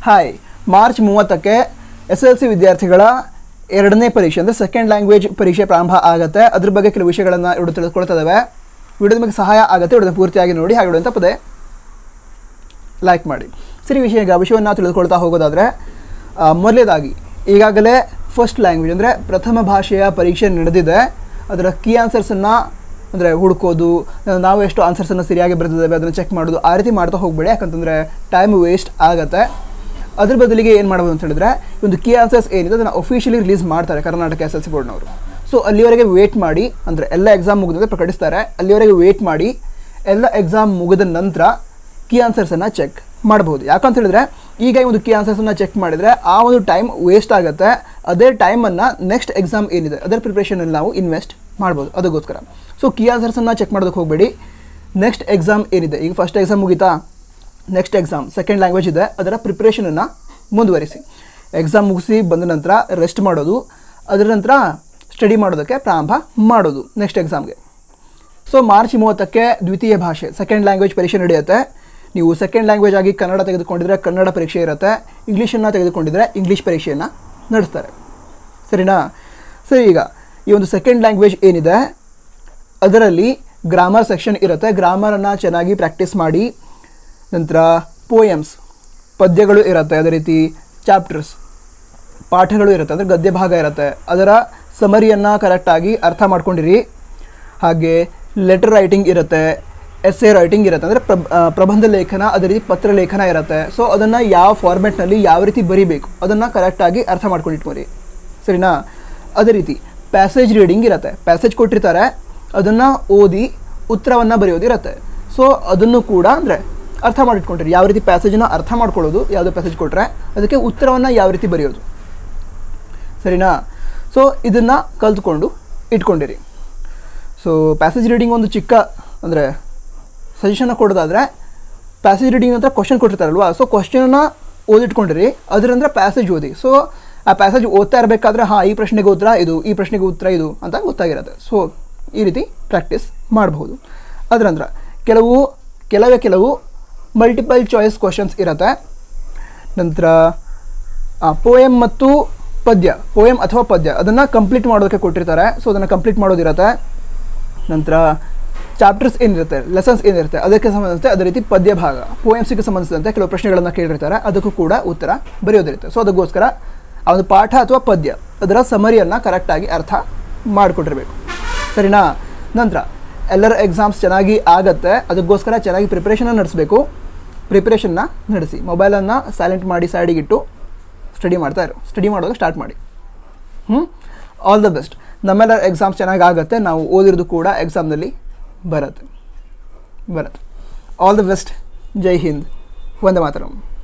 hi March ಮೂವತ್ತಕ್ಕೆ S L C ವಿದ್ಯಾರ್ಥಿಗಳ ಎರಡನೇ ಪರೀಕ್ಷೆ ಅಂದರೆ ಸೆಕೆಂಡ್ ಲ್ಯಾಂಗ್ವೇಜ್ ಪರೀಕ್ಷೆ ಪ್ರಾರಂಭ ಆಗುತ್ತೆ ಅದ್ರ ಬಗ್ಗೆ ಕೆಲವು ವಿಷಯಗಳನ್ನು ಇವರು ತಿಳಿದುಕೊಳ್ತಾ ಇದ್ದಾವೆ ವಿಡಿಯೋದ ಬಗ್ಗೆ ಸಹಾಯ ಆಗುತ್ತೆ ವಿಡಿಯೋದ ಪೂರ್ತಿಯಾಗಿ ನೋಡಿ ಹಾಗೆ ವಿಡಿಯೋ ತಪ್ಪದೆ ಲೈಕ್ ಮಾಡಿ ಸರಿ ವಿಷಯ ಈಗ ವಿಷಯವನ್ನು ನಾವು ತಿಳಿದುಕೊಳ್ತಾ ಹೋಗೋದಾದರೆ ಮೊದಲೇದಾಗಿ ಈಗಾಗಲೇ ಫಸ್ಟ್ ಲ್ಯಾಂಗ್ವೇಜ್ ಅಂದರೆ ಪ್ರಥಮ ಭಾಷೆಯ ಪರೀಕ್ಷೆ ನಡೆದಿದೆ ಅದರ ಕೀ ಆನ್ಸರ್ಸನ್ನು ಅಂದರೆ ಹುಡುಕೋದು ನಾವು ಎಷ್ಟು ಆನ್ಸರ್ಸನ್ನು ಸರಿಯಾಗಿ ಬರೆದಿದ್ದೇವೆ ಅದನ್ನು ಚೆಕ್ ಮಾಡೋದು ಆ ರೀತಿ ಮಾಡ್ತಾ ಹೋಗಬೇಡಿ ಯಾಕಂತಂದರೆ ಟೈಮ್ ವೇಸ್ಟ್ ಆಗುತ್ತೆ ಅದ್ರ ಬದಲಿಗೆ ಏನು ಮಾಡ್ಬೋದು ಅಂತ ಹೇಳಿದ್ರೆ ಒಂದು ಕೀ ಆನ್ಸರ್ಸ್ ಏನಿದೆ ಅದನ್ನು ಅಫಿಷಿಯಲಿ ರಿಲೀಸ್ ಮಾಡ್ತಾರೆ ಕರ್ನಾಟಕ ಎಸ್ ಎಲ್ ಸಿ ಬೋರ್ಡ್ನವರು ಸೊ ಅಲ್ಲಿವರೆಗೆ ವೇಟ್ ಮಾಡಿ ಅಂದರೆ ಎಲ್ಲ ಎಕ್ಸಾಮ್ ಮುಗಿದ್ರೆ ಪ್ರಕಟಿಸ್ತಾರೆ ಅಲ್ಲಿವರೆಗೆ ವೇಟ್ ಮಾಡಿ ಎಲ್ಲ ಎಕ್ಸಾಮ್ ಮುಗಿದ ನಂತರ ಕೀ ಆನ್ಸರ್ಸನ್ನು ಚೆಕ್ ಮಾಡ್ಬೋದು ಯಾಕಂತ ಹೇಳಿದ್ರೆ ಈಗ ಈ ಒಂದು ಕೀ ಆನ್ಸರ್ಸನ್ನು ಚೆಕ್ ಮಾಡಿದರೆ ಆ ಒಂದು ಟೈಮ್ ವೇಸ್ಟ್ ಆಗುತ್ತೆ ಅದೇ ಟೈಮನ್ನು ನೆಕ್ಸ್ಟ್ ಎಕ್ಸಾಮ್ ಏನಿದೆ ಅದರ ಪ್ರಿಪ್ರೇಷನಲ್ಲಿ ನಾವು ಇನ್ವೆಸ್ಟ್ ಮಾಡ್ಬೋದು ಅದಕ್ಕೋಸ್ಕರ ಸೊ ಕೀ ಆನ್ಸರ್ಸನ್ನು ಚೆಕ್ ಮಾಡೋದಕ್ಕೆ ಹೋಗಬೇಡಿ ನೆಕ್ಸ್ಟ್ ಎಕ್ಸಾಮ್ ಏನಿದೆ ಈಗ ಫಸ್ಟ್ ಎಕ್ಸಾಮ್ ಮುಗೀತಾ ನೆಕ್ಸ್ಟ್ ಎಕ್ಸಾಮ್ ಸೆಕೆಂಡ್ ಲ್ಯಾಂಗ್ವೇಜ್ ಇದೆ ಅದರ ಪ್ರಿಪ್ರೇಷನನ್ನು ಮುಂದುವರಿಸಿ ಎಕ್ಸಾಮ್ ಮುಗಿಸಿ ಬಂದ ನಂತರ ರೆಸ್ಟ್ ಮಾಡೋದು ಅದರ ನಂತರ ಸ್ಟಡಿ ಮಾಡೋದಕ್ಕೆ ಪ್ರಾರಂಭ ಮಾಡೋದು ನೆಕ್ಸ್ಟ್ ಎಕ್ಸಾಮ್ಗೆ ಸೊ ಮಾರ್ಚ್ ಮೂವತ್ತಕ್ಕೆ ದ್ವಿತೀಯ ಭಾಷೆ ಸೆಕೆಂಡ್ ಲ್ಯಾಂಗ್ವೇಜ್ ಪರೀಕ್ಷೆ ನಡೆಯುತ್ತೆ ನೀವು ಸೆಕೆಂಡ್ ಲ್ಯಾಂಗ್ವೇಜ್ ಆಗಿ ಕನ್ನಡ ತೆಗೆದುಕೊಂಡಿದ್ರೆ ಕನ್ನಡ ಪರೀಕ್ಷೆ ಇರುತ್ತೆ ಇಂಗ್ಲೀಷನ್ನು ತೆಗೆದುಕೊಂಡಿದ್ರೆ ಇಂಗ್ಲೀಷ್ ಪರೀಕ್ಷೆಯನ್ನು ನಡೆಸ್ತಾರೆ ಸರಿನಾ ಸರಿ ಈಗ ಈ ಒಂದು ಸೆಕೆಂಡ್ ಲ್ಯಾಂಗ್ವೇಜ್ ಏನಿದೆ ಅದರಲ್ಲಿ ಗ್ರಾಮರ್ ಸೆಕ್ಷನ್ ಇರುತ್ತೆ ಗ್ರಾಮರನ್ನು ಚೆನ್ನಾಗಿ ಪ್ರಾಕ್ಟೀಸ್ ಮಾಡಿ ನಂತರ ಪೋಯಮ್ಸ್ ಪದ್ಯಗಳು ಇರುತ್ತೆ ಅದೇ ರೀತಿ ಚಾಪ್ಟರ್ಸ್ ಪಾಠಗಳು ಇರುತ್ತೆ ಅಂದರೆ ಗದ್ಯ ಭಾಗ ಇರುತ್ತೆ ಅದರ ಸಮರಿಯನ್ನು ಕರೆಕ್ಟಾಗಿ ಅರ್ಥ ಮಾಡ್ಕೊಂಡಿರಿ ಹಾಗೆ ಲೆಟರ್ ರೈಟಿಂಗ್ ಇರುತ್ತೆ ಎಸ್ ಎ ರೈಟಿಂಗ್ ಇರುತ್ತೆ ಅಂದರೆ ಪ್ರಬ್ ಆ, ಪ್ರಬಂಧ ಲೇಖನ ಅದೇ ರೀತಿ ಪತ್ರ ಲೇಖನ ಇರುತ್ತೆ ಸೊ ಅದನ್ನು ಯಾವ ಫಾರ್ಮೆಟ್ನಲ್ಲಿ ಯಾವ ರೀತಿ ಬರಿಬೇಕು ಅದನ್ನು ಕರೆಕ್ಟಾಗಿ ಅರ್ಥ ಮಾಡ್ಕೊಂಡಿಟ್ಕೊರಿ ಸರಿನಾ ಅದೇ ರೀತಿ ಪ್ಯಾಸೇಜ್ ರೀಡಿಂಗ್ ಇರುತ್ತೆ ಪ್ಯಾಸೇಜ್ ಕೊಟ್ಟಿರ್ತಾರೆ ಅದನ್ನು ಓದಿ ಉತ್ತರವನ್ನು ಬರೆಯೋದಿರುತ್ತೆ ಸೊ ಅದನ್ನು ಕೂಡ ಅಂದರೆ ಅರ್ಥ ಮಾಡಿಟ್ಕೊಂಡಿರಿ ಯಾವ ರೀತಿ ಪ್ಯಾಸೇಜನ್ನು ಅರ್ಥ ಮಾಡ್ಕೊಳ್ಳೋದು ಯಾವುದೋ ಪ್ಯಾಸೇಜ್ ಕೊಟ್ಟರೆ ಅದಕ್ಕೆ ಉತ್ತರವನ್ನು ಯಾವ ರೀತಿ ಬರೆಯೋದು ಸರಿನಾ ಸೊ ಇದನ್ನು ಕಲ್ತ್ಕೊಂಡು ಇಟ್ಕೊಂಡಿರಿ ಸೊ ಪ್ಯಾಸೇಜ್ ರೀಡಿಂಗ್ ಒಂದು ಚಿಕ್ಕ ಅಂದರೆ ಸಜೆಷನ್ನ ಕೊಡೋದಾದರೆ ಪ್ಯಾಸೇಜ್ ರೀಡಿಂಗ್ ಅಂತ ಕ್ವಶನ್ ಕೊಟ್ಟಿರ್ತಾರಲ್ವಾ ಸೊ ಕ್ವಶನನ್ನು ಓದಿಟ್ಕೊಂಡಿರಿ ಅದರಂದ್ರೆ ಪ್ಯಾಸೇಜ್ ಓದಿ ಸೊ ಆ ಪ್ಯಾಸೇಜ್ ಓದ್ತಾ ಇರಬೇಕಾದ್ರೆ ಹಾಂ ಈ ಪ್ರಶ್ನೆಗೆ ಉತ್ತರ ಇದು ಈ ಪ್ರಶ್ನೆಗೆ ಉತ್ತರ ಇದು ಅಂತ ಗೊತ್ತಾಗಿರುತ್ತೆ ಸೊ ಈ ರೀತಿ ಪ್ರಾಕ್ಟೀಸ್ ಮಾಡಬಹುದು ಅದರ ನಂತರ ಕೆಲವು ಕೆಲವೇ ಕೆಲವು ಮಲ್ಟಿಪಲ್ ಚಾಯ್ಸ್ ಕ್ವಶನ್ಸ್ ಇರುತ್ತೆ ನಂತರ ಪೋಯಮ್ ಮತ್ತು ಪದ್ಯ ಪೋಯಮ್ ಅಥವಾ ಪದ್ಯ ಅದನ್ನು ಕಂಪ್ಲೀಟ್ ಮಾಡೋದಕ್ಕೆ ಕೊಟ್ಟಿರ್ತಾರೆ ಸೊ ಅದನ್ನು ಕಂಪ್ಲೀಟ್ ಮಾಡೋದಿರುತ್ತೆ ನಂತರ ಚಾಪ್ಟರ್ಸ್ ಏನಿರುತ್ತೆ ಲೆಸನ್ಸ್ ಏನಿರುತ್ತೆ ಅದಕ್ಕೆ ಸಂಬಂಧಿಸಿದಂತೆ ಅದೇ ರೀತಿ ಪದ್ಯ ಭಾಗ ಪೋಯಮ್ಸಿಗೆ ಸಂಬಂಧಿಸಿದಂತೆ ಕೆಲವು ಪ್ರಶ್ನೆಗಳನ್ನು ಕೇಳಿರ್ತಾರೆ ಅದಕ್ಕೂ ಕೂಡ ಉತ್ತರ ಬರೆಯೋದಿರುತ್ತೆ ಸೊ ಅದಕ್ಕೋಸ್ಕರ ಆ ಒಂದು ಪಾಠ ಅಥವಾ ಪದ್ಯ ಅದರ ಸಮರಿಯನ್ನು ಕರೆಕ್ಟಾಗಿ ಅರ್ಥ ಮಾಡಿಕೊಟ್ಟಿರ್ಬೇಕು ಸರಿನಾ ನಂತರ ಎಲ್ಲರ ಎಕ್ಸಾಮ್ಸ್ ಚೆನ್ನಾಗಿ ಆಗತ್ತೆ ಅದಕ್ಕೋಸ್ಕರ ಚೆನ್ನಾಗಿ ಪ್ರಿಪ್ರೇಷನ್ನ ನಡೆಸಬೇಕು ಪ್ರಿಪ್ರೇಷನ್ನ ನಡೆಸಿ ಮೊಬೈಲನ್ನು ಸೈಲೆಂಟ್ ಮಾಡಿ ಸೈಡಿಗಿಟ್ಟು ಸ್ಟಡಿ ಮಾಡ್ತಾ ಇರು ಸ್ಟಡಿ ಮಾಡೋದು ಸ್ಟಾರ್ಟ್ ಮಾಡಿ ಹ್ಞೂ ಆಲ್ ದ ಬೆಸ್ಟ್ ನಮ್ಮೆಲ್ಲರ ಎಕ್ಸಾಮ್ಸ್ ಚೆನ್ನಾಗಿ ಆಗುತ್ತೆ ನಾವು ಓದಿರೋದು ಕೂಡ ಎಕ್ಸಾಮ್ನಲ್ಲಿ ಬರುತ್ತೆ ಬರುತ್ತೆ ಆಲ್ ದ ಬೆಸ್ಟ್ ಜೈ ಹಿಂದ್ ವಂದೇ ಮಾತರಂ